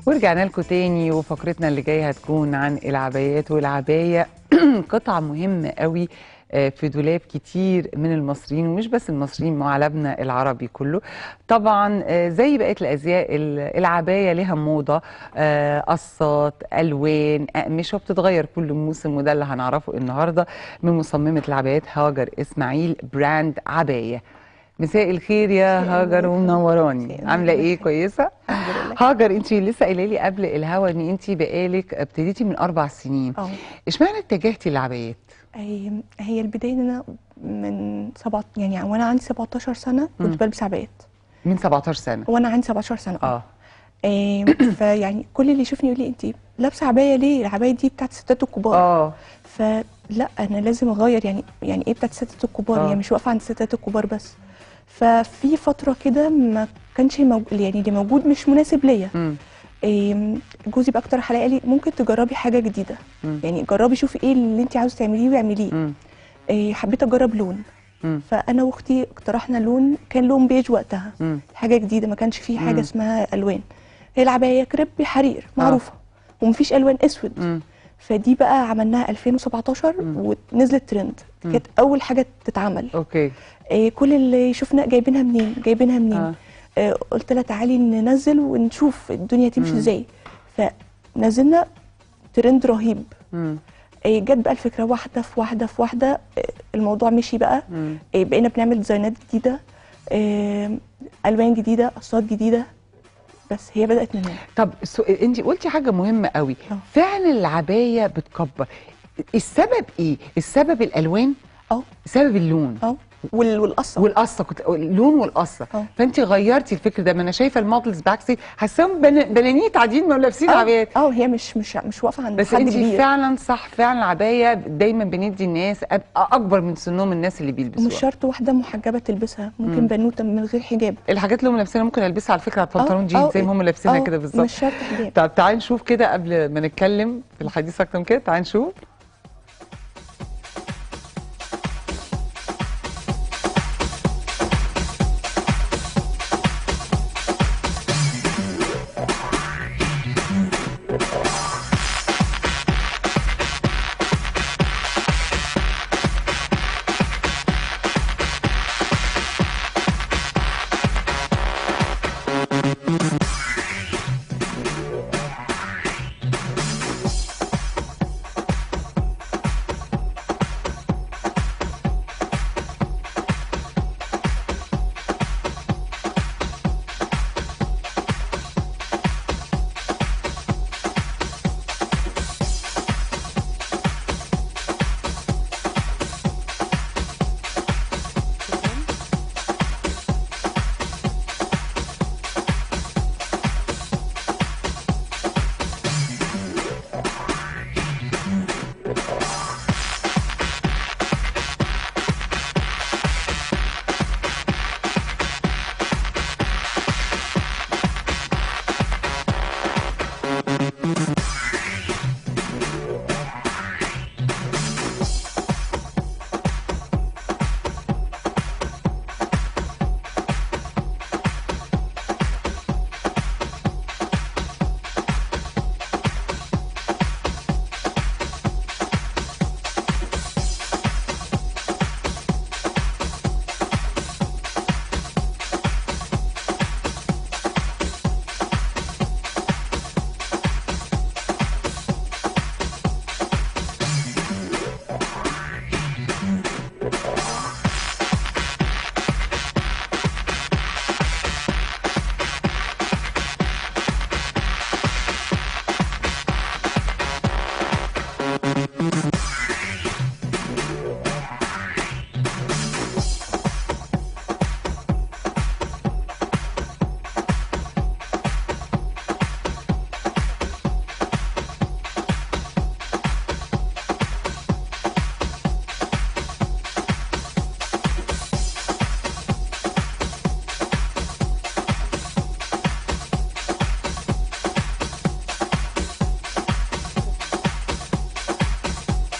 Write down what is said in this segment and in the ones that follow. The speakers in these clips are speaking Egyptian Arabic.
ورجعنا لكم تاني وفقرتنا اللي جايه هتكون عن العبايات والعبايه قطعه مهمه قوي آه، في دولاب كتير من المصريين ومش بس المصريين معلبنا العربي كله طبعا آه، زي بقيه الازياء ال- العبايه لها موضه آه، قصات الوان اقمشه وبتتغير كل موسم وده اللي هنعرفه النهارده من مصممه العبايات هاجر اسماعيل براند عبايه مساء الخير يا هاجر ومنوراني مساء عامله النور. ايه كويسه الحمد لله هاجر انت لسه قايله لي قبل الهوا ان انت بقالك ابتديتي من اربع سنين اه اشمعنى اتجهتي للعبايات هي هي البدايه ان انا من سبعة يعني وانا عندي 17 سنه مم. كنت بلبس عبايات من 17 سنه وانا عندي 17 سنه اه آه، فيعني كل اللي يشوفني يقول لي انت لابسه عبايه ليه العبايه دي بتاعت الستات الكبار اه فلا انا لازم اغير يعني يعني ايه بتاعت الستات الكبار آه. يعني مش واقفه عند الستات الكبار بس ففي فتره كده ما كانش موجود يعني اللي موجود مش مناسب ليا امم آم، جوزي بقى اقترح عليا قال لي ممكن تجربي حاجه جديده مم. يعني جربي شوفي ايه اللي انت عاوزه تعمليه واعمليه امم آه، حبيت اجرب لون امم فانا واختي اقترحنا لون كان لون بيج وقتها امم حاجه جديده ما كانش فيه مم. حاجه اسمها الوان هي العبايه كريب حرير معروفه ومفيش الوان اسود امم فدي بقى عملناها 2017 مم. ونزلت ترند مم. كانت اول حاجه تتعمل اوكي آه، كل اللي يشوفنا جايبينها منين جايبينها منين اه آه، قلت لها تعالي ننزل ونشوف الدنيا تمشي مم. ازاي فنزلنا ترند رهيب امم آه، جت بقى الفكره واحده في واحده في واحده آه، الموضوع مشي بقى امم آه، بقينا بنعمل ديزاينات جديده آه، الوان جديده قصات جديده بس هي بدات من هنا طب سو... انت قلتي حاجه مهمه قوي اه. فعلا العبايه بتكبر السبب ايه السبب الالوان اه سبب اللون اه وال- والقصه والقصه كنت اللون والقصه اه. فانت غيرتي الفكر ده ما انا شايفه المودلز بعكسي حاساهم بن... بنانيت قاعدين ما لابسين اه عبايات اه هي مش مش مش واقفه عند بس حد انت كبير فعلا صح فعلا العبايه دايما بندي الناس أب- اكبر من سنهم الناس اللي ومش بيلبسوها شرط واحده محجبه تلبسها ممكن مم. بنوته من غير حجاب الحاجات اللي هم لابسينها ممكن البسها على فكره على البنطلون اه، جينز اه، زي ما هم لابسينها اه، كده بالظبط مش شرط حجاب طب تعالي نشوف كده قبل ما نتكلم في الحديث اكتر من كده تعالي نشوف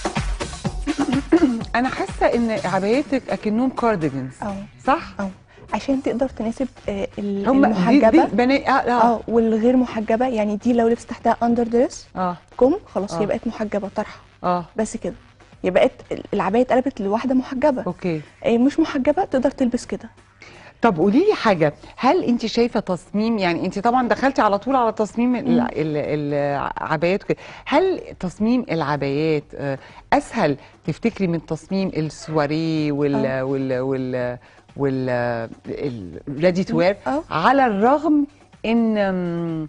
انا حاسه ان عبايتك اكنهم كارديجنز اه صح اه عشان تقدر تناسب آه، ال- هم دي, دي المحجبه بنات اه اه اه والغير محجبه يعني دي لو لبس تحتها اندر دريس اه, كم خلاص آه. هي بقت محجبه طرحه آه. بس كده هي بقت العبايه اتقلبت لواحده محجبه اوكي آه، مش محجبه تقدر تلبس كده طب قولي لي حاجه هل انت شايفه تصميم يعني انت طبعا دخلتي على طول على تصميم ال- ال- العبايات وكده هل تصميم العبايات آه، اسهل تفتكري من تصميم السواري وال آه. وال وال وال الريدي تو وير آه. على الرغم ان أم،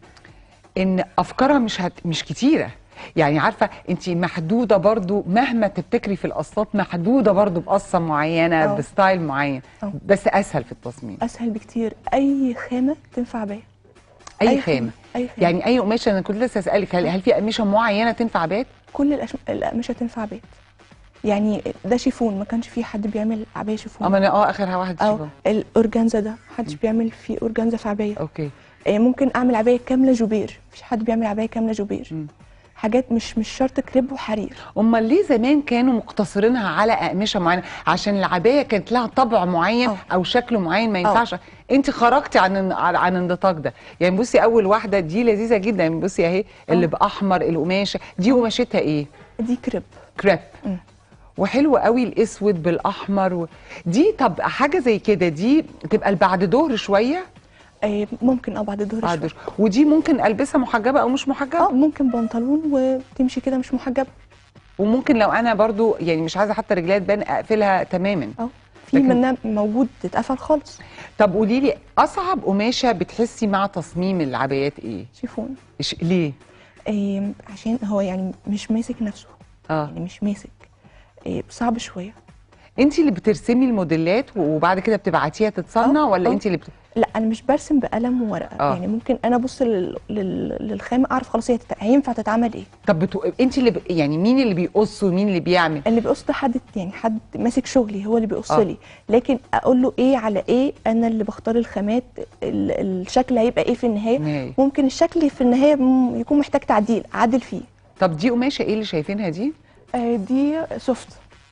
ان افكارها مش هت مش كتيره يعني عارفه انت محدوده برضو مهما تبتكري في القصات محدوده برضو بقصه معينه آه. بستايل معين آه. بس اسهل في التصميم اسهل بكتير اي خامه تنفع عبايه اي, أي خامه خامة، أي خامة. يعني اي قماشه انا كنت لسه اسالك هل, هل في قماشه معينه تنفع بات كل الأش... الاقمشه تنفع بيت يعني ده شيفون ما كانش في حد بيعمل عبايه شيفون اما انا اه اخرها واحد او شيفون. الاورجانزا ده محدش بيعمل فيه اورجانزا في عبايه اوكي آه، ممكن اعمل عبايه كامله جوبير مفيش حد بيعمل عبايه كامله جوبير مم. حاجات مش مش شرط كريب وحرير امال ليه زمان كانوا مقتصرينها على اقمشه معينه عشان العبايه كانت لها طبع معين آه. او شكل معين ما ينفعش انت خرجتي عن عن عن النطاق ده يعني بصي اول واحده دي لذيذه جدا يعني بصي اهي اللي آه. باحمر القماشه دي قماشتها ايه دي كريب كريب مم. وحلو قوي الاسود بالاحمر و... دي طب حاجه زي كده دي تبقى بعد ظهر شويه آه، ممكن اه بعد الظهر بعد شوية. ظهر ودي ممكن البسها محجبه او مش محجبه اه ممكن بنطلون وتمشي كده مش محجبه وممكن لو انا برضو يعني مش عايزه حتى رجليها تبان اقفلها تماما اه في لكن- منها موجود تتقفل خالص طب قولي لي اصعب قماشه بتحسي مع تصميم العبايات ايه شيفون إيش ليه آه، عشان هو يعني مش ماسك نفسه اه يعني مش ماسك آه، صعب شويه انت اللي بترسمي الموديلات وبعد كده بتبعتيها تتصنع آه، ولا آه. انت اللي بت... لا انا مش برسم بقلم وورقه آه. يعني ممكن انا ابص لل... لل... للخامه اعرف خلاص هي تت... هينفع تتعمل ايه طب بتو... انت اللي ب... يعني مين اللي بيقص ومين اللي بيعمل اللي بيقص ده حد يعني حد ماسك شغلي هو اللي بيقص آه. لي لكن اقول له ايه على ايه انا اللي بختار الخامات ال... الشكل هيبقى ايه في النهايه نهاية. ممكن الشكل في النهايه م- يكون محتاج تعديل عدل فيه طب دي قماشه ايه اللي شايفينها دي آه، دي سوفت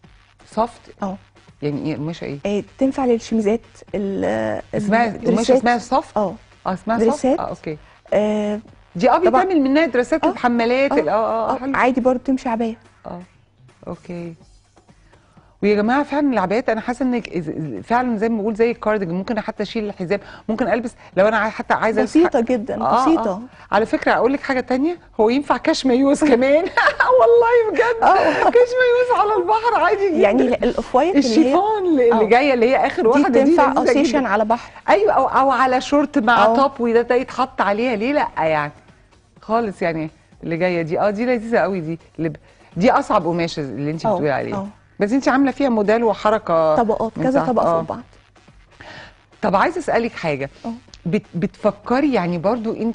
سوفت اه يعني ايه قماشه ايه آه، تنفع للشميزات ال- اسمها قماشه الدريسات. اسمها سوفت اه اه اسمها سوفت دريسات. اه اوكي آه، دي اه طبعا. بيتعمل منها دراسات آه. الحمالات ال- اه اه آه، حلو. عادي برضه تمشي عبايه اه اوكي ويا جماعه فعلا العبايات انا حاسه ان فعلا زي ما بقول زي الكارديجان ممكن حتى اشيل الحزام ممكن البس لو انا عاي- حتى عايزه ألبس بسيطه ح- جدا آه، بسيطه آه. على فكره اقول لك حاجه تانية هو ينفع كاش مايوز كمان والله بجد آه. كاش مايوز على البحر عادي جدا يعني الاوف وايت اللي هي الشيفون اللي اللي آه. جايه اللي هي اخر دي واحده دي تنفع لذيذة اوسيشن جداً. على بحر ايوه او او على شورت مع أو. توب وده ده يتحط عليها ليه لا يعني خالص يعني اللي جايه دي اه دي لذيذه قوي دي اللي ب... دي اصعب قماشه اللي انت أو، بتقولي عليها أو. بس انت عامله فيها موديل وحركه طبقات من كذا تحت. طبقه آه. فوق بعض طب عايزه اسالك حاجه اه. بت بتفكري يعني برضو انت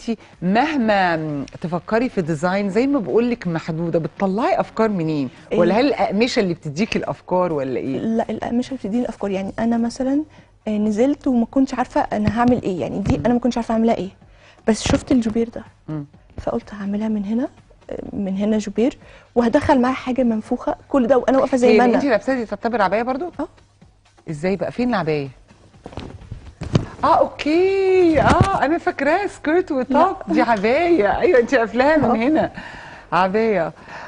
مهما تفكري في ديزاين زي ما بقول لك محدوده بتطلعي افكار منين إيه. ولا هل الاقمشه اللي بتديكي الافكار ولا ايه لا الأقمشة بتديني الأفكار يعني أنا مثلا آه، نزلت وما كنتش عارفة أنا هعمل إيه يعني دي أنا ما كنتش عارفة أعملها إيه بس شفت الجوبير ده مم. فقلت هعملها من هنا آه، من هنا جوبير وهدخل معاها حاجة منفوخة كل ده وأنا واقفة زي هي ما اللي انت أنا لابساها دي تعتبر عبايه برضو اه ازاي بقى فين العبايه اه اوكي اه انا فاكراها سكيرت وتوب دي عبايه ايوه انت قافلاها من آه. هنا عبايه